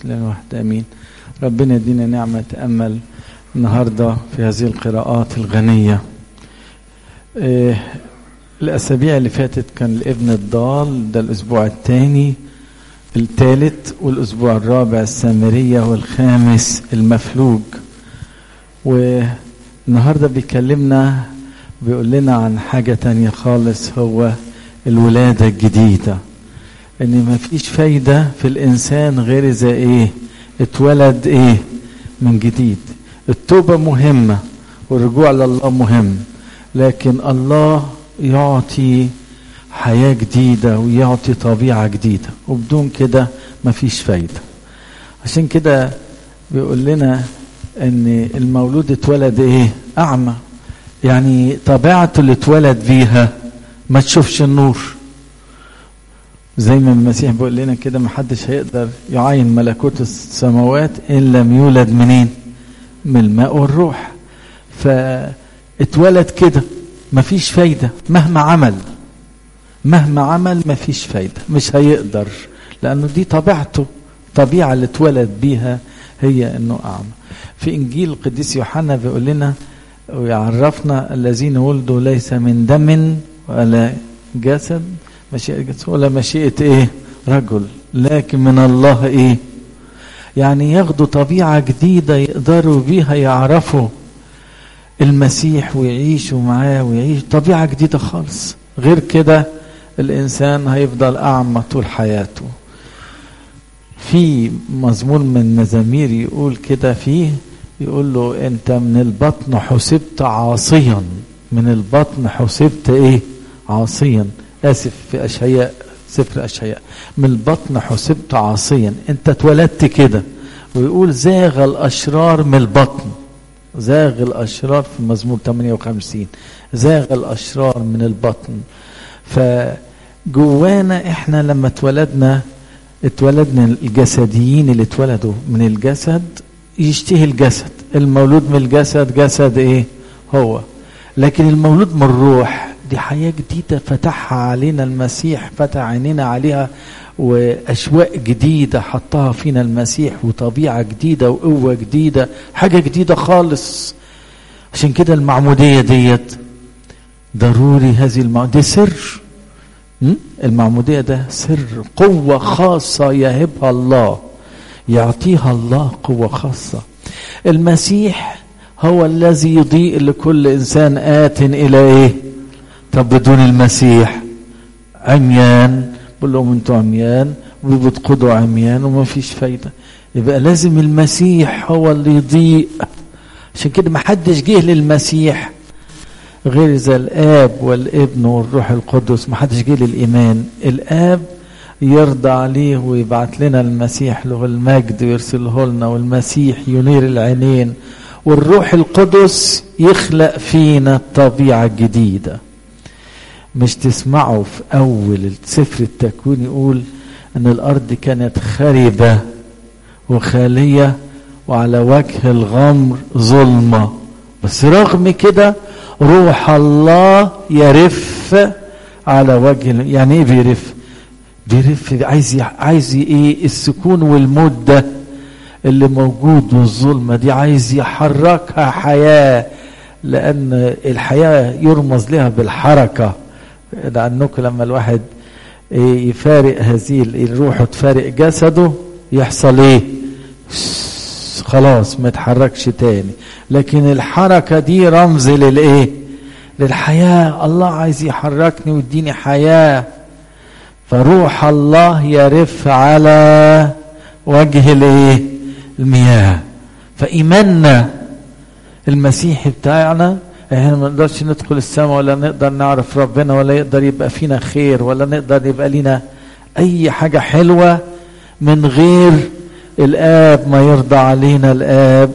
لنا واحد امين ربنا يدينا نعمه تامل النهارده في هذه القراءات الغنيه إيه الاسابيع اللي فاتت كان الابن الضال ده الاسبوع الثاني الثالث والاسبوع الرابع السامريه والخامس المفلوج والنهارده بيكلمنا بيقول لنا عن حاجه تانية خالص هو الولاده الجديده ان ما فيش فايده في الانسان غير اذا ايه اتولد ايه من جديد التوبه مهمه والرجوع لله مهم لكن الله يعطي حياه جديده ويعطي طبيعه جديده وبدون كده ما فيش فايده عشان كده بيقول لنا ان المولود اتولد ايه اعمى يعني طبيعته اللي اتولد بيها ما تشوفش النور زي ما المسيح بيقول لنا كده ما حدش هيقدر يعاين ملكوت السماوات ان لم يولد منين من الماء والروح فاتولد كده مفيش فايده مهما عمل مهما عمل مفيش فايده مش هيقدر لانه دي طبيعته الطبيعه اللي اتولد بيها هي انه اعمى في انجيل القديس يوحنا بيقول لنا ويعرفنا الذين ولدوا ليس من دم ولا جسد مشيئة جسد ولا مشيئة ايه رجل لكن من الله ايه يعني ياخدوا طبيعة جديدة يقدروا بيها يعرفوا المسيح ويعيشوا معاه ويعيش طبيعة جديدة خالص غير كده الإنسان هيفضل أعمى طول حياته في مزمور من مزامير يقول كده فيه يقول له أنت من البطن حسبت عاصيا من البطن حسبت إيه عاصيا آسف في أشعياء سفر أشعياء من البطن حسبت عاصيا أنت اتولدت كده ويقول زاغ الأشرار من البطن زاغ الأشرار في مزمور 58 زاغ الأشرار من البطن فجوانا احنا لما اتولدنا اتولدنا الجسديين اللي اتولدوا من الجسد يشتهي الجسد المولود من الجسد جسد ايه هو لكن المولود من الروح دي حياة جديدة فتحها علينا المسيح فتح عينينا عليها وأشواق جديدة حطها فينا المسيح وطبيعة جديدة وقوة جديدة حاجة جديدة خالص عشان كده المعمودية ديت ضروري هذه المعمودية دي سر المعمودية ده سر قوة خاصة يهبها الله يعطيها الله قوة خاصة المسيح هو الذي يضيء لكل إنسان آت إلى إيه طب بدون المسيح عميان بقول لهم انتوا عميان وبتقودوا عميان وما فيش فايدة يبقى لازم المسيح هو اللي يضيء عشان كده ما حدش جه للمسيح غير إذا الآب والابن والروح القدس ما حدش جه للإيمان الآب يرضى عليه ويبعت لنا المسيح له المجد ويرسله لنا والمسيح ينير العينين والروح القدس يخلق فينا الطبيعة الجديدة مش تسمعوا في أول سفر التكوين يقول أن الأرض كانت خربة وخالية وعلى وجه الغمر ظلمة بس رغم كده روح الله يرف على وجه يعني ايه بيرف بيرف عايز عايز ايه السكون والموت ده اللي موجود والظلمة دي عايز يحركها حياة لأن الحياة يرمز لها بالحركة لأنكم لما الواحد يفارق هذه الروح وتفارق جسده يحصل ايه خلاص ما يتحركش تاني لكن الحركة دي رمز للايه للحياة الله عايز يحركني ويديني حياة فروح الله يرف على وجه الايه المياه فإيماننا المسيحي بتاعنا احنا ما نقدرش ندخل السماء ولا نقدر نعرف ربنا ولا يقدر يبقى فينا خير ولا نقدر يبقى لنا اي حاجة حلوة من غير الاب ما يرضى علينا الاب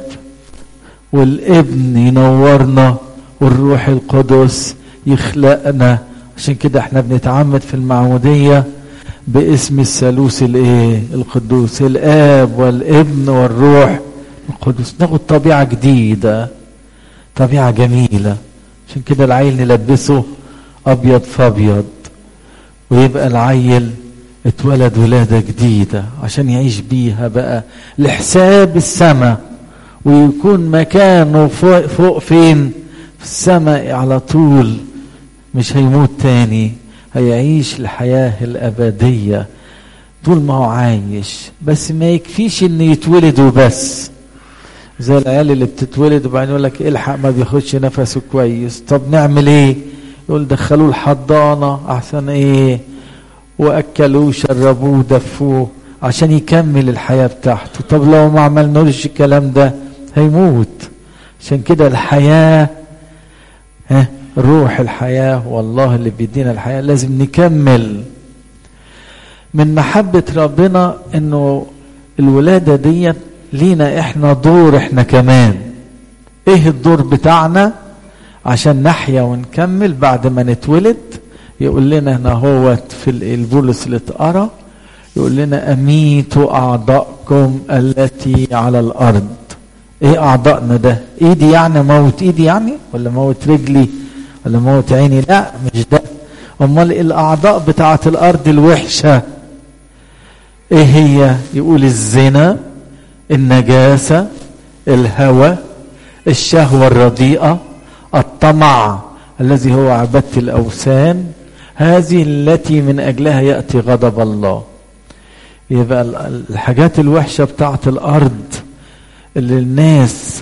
والابن ينورنا والروح القدس يخلقنا عشان كده احنا بنتعمد في المعمودية باسم الثالوث الايه القدوس الاب والابن والروح القدس ناخد طبيعة جديدة طبيعة جميلة عشان كده العيل نلبسه أبيض فأبيض ويبقى العيل اتولد ولادة جديدة عشان يعيش بيها بقى لحساب السماء ويكون مكانه فوق, فوق فين في السماء على طول مش هيموت تاني هيعيش الحياة الأبدية طول ما هو عايش بس ما يكفيش ان يتولد وبس زي العيال اللي بتتولد وبعدين يقول لك الحق ما بياخدش نفسه كويس طب نعمل ايه يقول دخلوه الحضانة احسن ايه واكلوه وشربوه ودفوه عشان يكمل الحياة بتاعته طب لو ما عملناش الكلام ده هيموت عشان كده الحياة ها روح الحياة والله اللي بيدينا الحياة لازم نكمل من محبة ربنا انه الولادة ديت لينا احنا دور احنا كمان ايه الدور بتاعنا عشان نحيا ونكمل بعد ما نتولد يقول لنا هنا هوت في البولس اللي اتقرا يقول لنا اميتوا اعضاءكم التي على الارض ايه اعضائنا ده ايدي يعني موت ايدي يعني ولا موت رجلي ولا موت عيني لا مش ده امال الاعضاء بتاعه الارض الوحشه ايه هي يقول الزنا النجاسه الهوى الشهوه الرديئه الطمع الذي هو عباده الاوثان هذه التي من اجلها ياتي غضب الله يبقى الحاجات الوحشه بتاعه الارض اللي الناس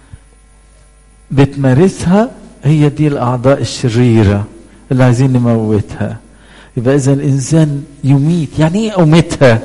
بتمارسها هي دي الاعضاء الشريره اللي عايزين نموتها يبقى اذا الانسان يميت يعني ايه امتها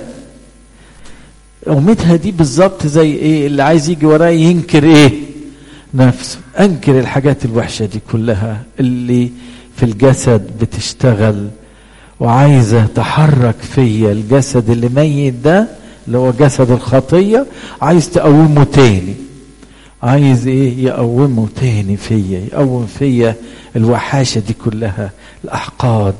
امتها دي بالظبط زي ايه اللي عايز يجي ورايا ينكر ايه نفسه انكر الحاجات الوحشه دي كلها اللي في الجسد بتشتغل وعايزه تحرك فيا الجسد اللي ميت ده اللي هو جسد الخطيه عايز تقومه تاني عايز ايه يقومه تاني فيا يقوم فيا الوحاشه دي كلها الاحقاد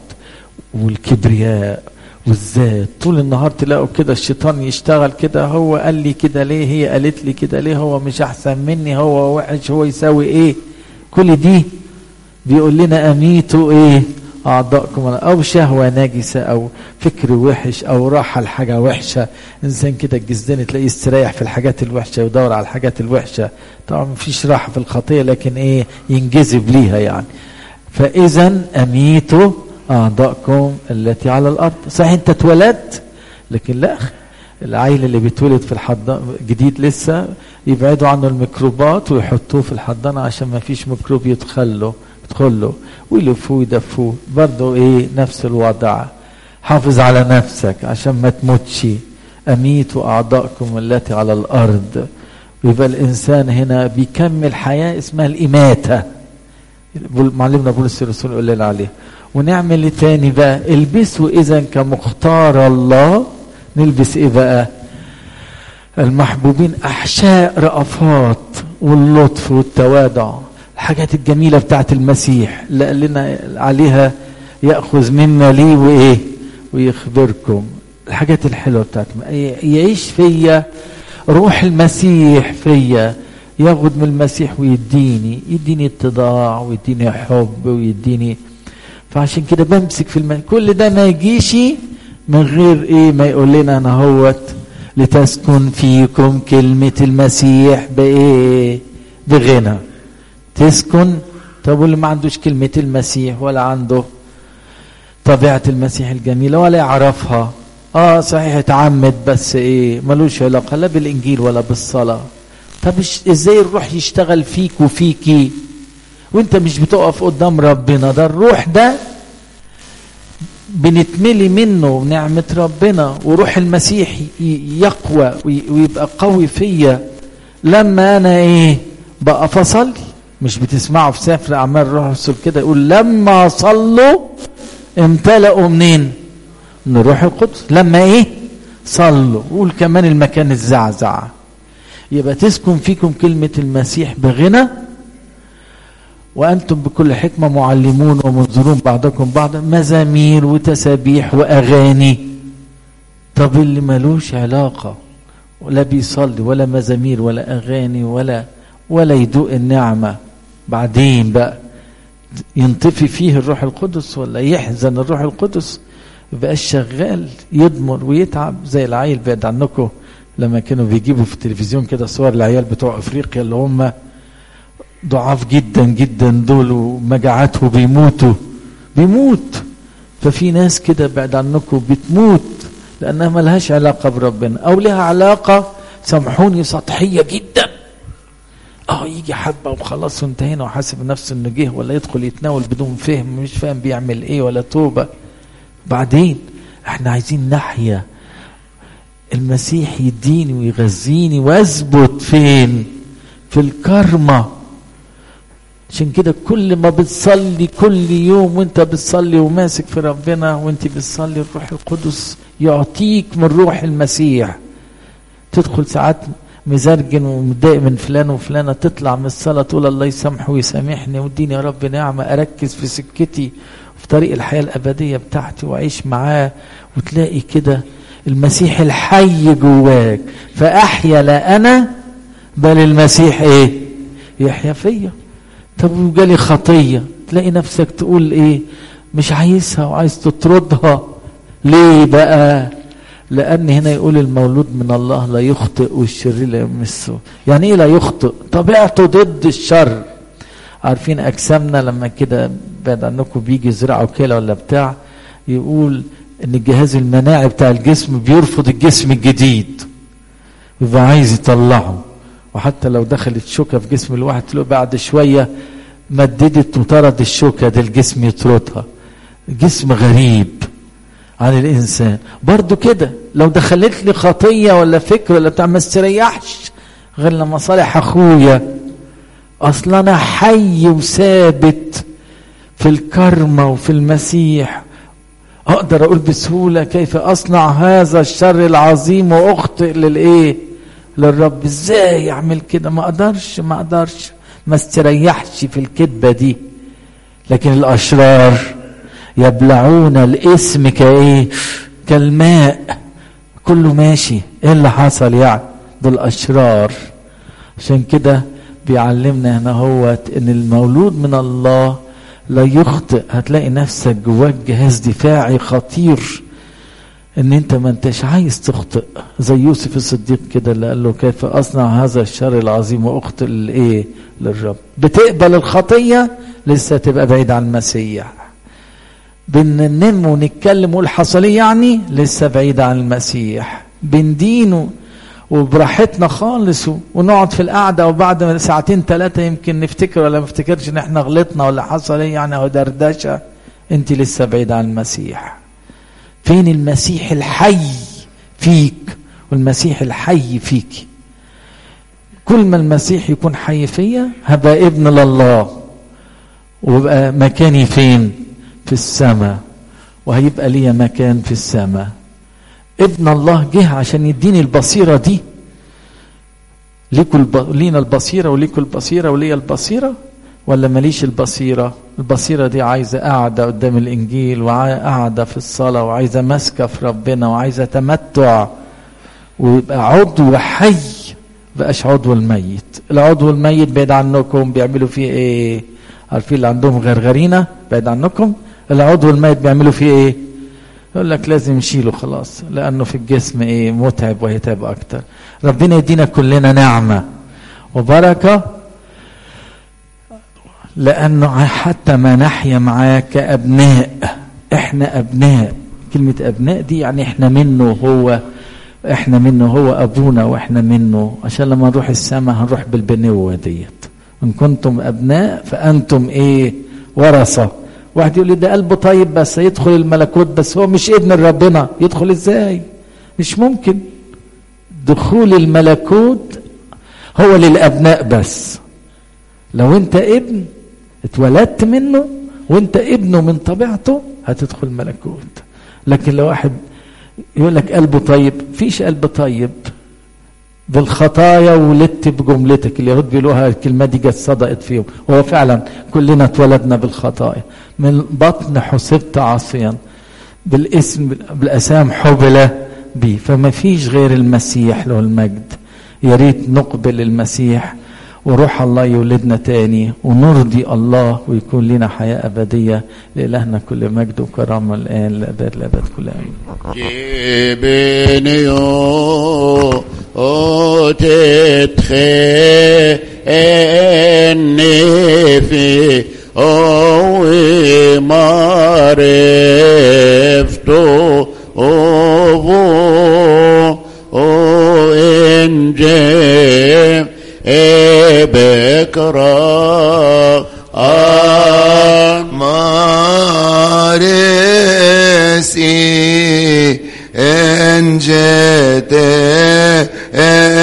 والكبرياء والذات طول النهار تلاقوا كده الشيطان يشتغل كده هو قال لي كده ليه هي قالت لي كده ليه هو مش احسن مني هو وحش هو يساوي ايه كل دي بيقول لنا اميتوا ايه اعضائكم او شهوه نجسه او فكر وحش او راحه لحاجه وحشه انسان كده الجزدان تلاقيه يستريح في الحاجات الوحشه ويدور على الحاجات الوحشه طبعا مفيش راحه في الخطيه لكن ايه ينجذب ليها يعني فاذا اميتوا اعضائكم التي على الارض صحيح انت اتولدت لكن لا العيل اللي بيتولد في الحضانه جديد لسه يبعدوا عنه الميكروبات ويحطوه في الحضانه عشان ما فيش ميكروب يدخل له يدخل له ويلفوه يدفوه برضه ايه نفس الوضع حافظ على نفسك عشان ما تموتش اميتوا اعضائكم التي على الارض ويبقى الانسان هنا بيكمل حياه اسمها الاماته معلمنا بولس الرسول يقول لنا عليه ونعمل ايه تاني بقى البسوا اذا كمختار الله نلبس ايه بقى المحبوبين احشاء رأفات واللطف والتوادع الحاجات الجميله بتاعت المسيح اللي قال لنا عليها ياخذ مما لي وايه ويخبركم الحاجات الحلوه بتاعت يعيش فيا روح المسيح فيا ياخد من المسيح ويديني يديني اتضاع ويديني حب ويديني فعشان كده بمسك في الم... كل ده ما يجيش من غير ايه ما يقول لنا انا هوت لتسكن فيكم كلمة المسيح بايه بغنى تسكن طب واللي ما عندوش كلمة المسيح ولا عنده طبيعة المسيح الجميلة ولا يعرفها اه صحيح اتعمد بس ايه ملوش علاقة لا بالانجيل ولا بالصلاة طب ازاي الروح يشتغل فيك وفيكي وانت مش بتقف قدام ربنا ده الروح ده بنتملي منه نعمة ربنا وروح المسيح يقوى ويبقى قوي فيا لما انا ايه بقى فصل مش بتسمعوا في سفر اعمال الروح الرسول كده يقول لما صلوا امتلأوا منين من الروح القدس لما ايه صلوا قول كمان المكان الزعزع يبقى تسكن فيكم كلمة المسيح بغنى وأنتم بكل حكمة معلمون ومنذرون بعضكم بعضا مزامير وتسابيح وأغاني طب اللي ملوش علاقة ولا بيصلي ولا مزامير ولا أغاني ولا ولا يدوق النعمة بعدين بقى ينطفي فيه الروح القدس ولا يحزن الروح القدس يبقاش شغال يضمر ويتعب زي العيل بعد عنكم لما كانوا بيجيبوا في التلفزيون كده صور العيال بتوع افريقيا اللي هم ضعاف جدا جدا دول ومجاعات وبيموتوا بيموت ففي ناس كده بعد عنكم بتموت لانها ملهاش علاقه بربنا او لها علاقه سامحوني سطحيه جدا اه يجي حبه وخلاص وانتهينا وحاسب نفسه انه جه ولا يدخل يتناول بدون فهم مش فاهم بيعمل ايه ولا توبه بعدين احنا عايزين نحيا المسيح يديني ويغذيني واثبت فين في الكرمة عشان كده كل ما بتصلي كل يوم وانت بتصلي وماسك في ربنا وانت بتصلي الروح القدس يعطيك من روح المسيح تدخل ساعات مزرجن ومتضايق من فلان وفلانه تطلع من الصلاه تقول الله يسامحه ويسامحني واديني يا رب نعمه اركز في سكتي في طريق الحياه الابديه بتاعتي واعيش معاه وتلاقي كده المسيح الحي جواك فاحيا لا انا بل المسيح ايه يحيا فيا طب وجالي خطيه تلاقي نفسك تقول ايه مش عايزها وعايز تطردها ليه بقى لأن هنا يقول المولود من الله لا يخطئ والشرير لا يمسه يعني إيه لا يخطئ طبيعته ضد الشر عارفين أجسامنا لما كده بعد عنكم بيجي يزرعوا كلى ولا بتاع يقول إن الجهاز المناعي بتاع الجسم بيرفض الجسم الجديد يبقى عايز يطلعه وحتى لو دخلت شوكة في جسم الواحد تلاقيه بعد شوية مددت وطرد الشوكة دي الجسم يطردها جسم غريب عن الانسان برضو كده لو دخلت لي خطيه ولا فكر ولا بتاع ما استريحش غير لما صالح اخويا اصلا انا حي وثابت في الكرمه وفي المسيح اقدر اقول بسهوله كيف اصنع هذا الشر العظيم واخطئ للايه للرب ازاي اعمل كده ما اقدرش ما اقدرش ما استريحش في الكذبه دي لكن الاشرار يبلعون الاسم كايه كالماء كله ماشي ايه اللي حصل يعني دول اشرار عشان كده بيعلمنا هنا هو ان المولود من الله لا يخطئ هتلاقي نفسك جواك جهاز دفاعي خطير ان انت ما انتش عايز تخطئ زي يوسف الصديق كده اللي قال له كيف اصنع هذا الشر العظيم واخطئ لايه للرب بتقبل الخطيه لسه تبقى بعيد عن المسيح بننم ونتكلم ونقول حصل يعني لسه بعيد عن المسيح بندينه وبراحتنا خالص ونقعد في القعدة وبعد ساعتين ثلاثة يمكن نفتكر ولا ما نفتكرش ان احنا غلطنا ولا حصل ايه يعني او دردشة انت لسه بعيد عن المسيح فين المسيح الحي فيك والمسيح الحي فيك كل ما المسيح يكون حي فيا هبقى ابن لله ويبقى مكاني فين في السماء وهيبقى لي مكان في السماء ابن الله جه عشان يديني البصيرة دي ليكوا الب... لينا البصيرة وليكوا البصيرة وليا البصيرة ولا ماليش البصيرة البصيرة دي عايزة قاعدة قدام الإنجيل وقاعدة في الصلاة وعايزة ماسكة في ربنا وعايزة تمتع ويبقى عضو حي بقاش عضو الميت العضو الميت بعيد عنكم بيعملوا فيه ايه عارفين اللي عندهم غرغرينة بعيد عنكم العضو الميت بيعملوا فيه ايه يقول لك لازم نشيله خلاص لانه في الجسم ايه متعب وهيتعب اكتر ربنا يدينا كلنا نعمه وبركه لانه حتى ما نحيا معاه كابناء احنا ابناء كلمه ابناء دي يعني احنا منه هو احنا منه هو ابونا واحنا منه عشان لما نروح السماء هنروح بالبنوه ديت ان كنتم ابناء فانتم ايه ورثه واحد يقول لي ده قلبه طيب بس يدخل الملكوت بس هو مش ابن ربنا يدخل ازاي مش ممكن دخول الملكوت هو للابناء بس لو انت ابن اتولدت منه وانت ابنه من طبيعته هتدخل الملكوت لكن لو واحد يقول لك قلبه طيب فيش قلب طيب بالخطايا ولدت بجملتك اليهود بيقولوها الكلمة دي جت صدقت فيهم وهو فعلا كلنا اتولدنا بالخطايا من بطن حسبت عاصيا بالاسم بالاسام حبل بي فما فيش غير المسيح له المجد يا ريت نقبل المسيح وروح الله يولدنا تاني ونرضي الله ويكون لنا حياة أبدية لإلهنا كل مجد وكرامة الآن لأبد الأبد كل آمين جبني وتتخيني في أوي معرفته أبو وإن بكرة مارسي ان جئت